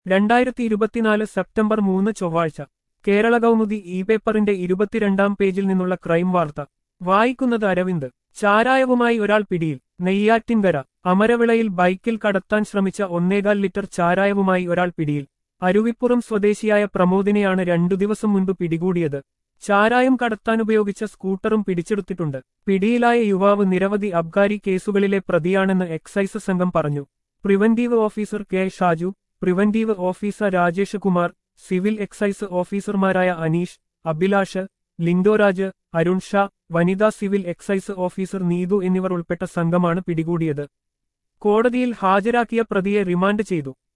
രണ്ടായിരത്തി ഇരുപത്തിനാല് സെപ്റ്റംബർ മൂന്ന് ചൊവ്വാഴ്ച കേരള കൗമുദി ഇ പേപ്പറിന്റെ ഇരുപത്തിരണ്ടാം പേജിൽ നിന്നുള്ള ക്രൈം വാർത്ത വായിക്കുന്നത് അരവിന്ദ് ചാരായവുമായി ഒരാൾ പിടിയിൽ നെയ്യാറ്റിൻകര അമരവിളയിൽ ബൈക്കിൽ കടത്താൻ ശ്രമിച്ച ഒന്നേകാൽ ലിറ്റർ ചാരായവുമായി ഒരാൾ പിടിയിൽ അരുവിപ്പുറം സ്വദേശിയായ പ്രമോദിനെയാണ് രണ്ടു ദിവസം മുൻപ് പിടികൂടിയത് ചാരായം കടത്താനുപയോഗിച്ച സ്കൂട്ടറും പിടിച്ചെടുത്തിട്ടുണ്ട് പിടിയിലായ യുവാവ് നിരവധി അബ്കാരി കേസുകളിലെ പ്രതിയാണെന്ന് എക്സൈസ് സംഘം പറഞ്ഞു preventive officer K Shaju preventive officer Rajesh Kumar civil excise ഓഫീസർമാരായ അനീഷ് അഭിലാഷ് ലിൻഡോരാജ് അരുൺ ഷാ വനിതാ സിവിൽ എക്സൈസ് ഓഫീസർ നീതു എന്നിവർ ഉൾപ്പെട്ട സംഘമാണ് പിടികൂടിയത് കോടതിയിൽ ഹാജരാക്കിയ പ്രതിയെ റിമാൻഡ് ചെയ്തു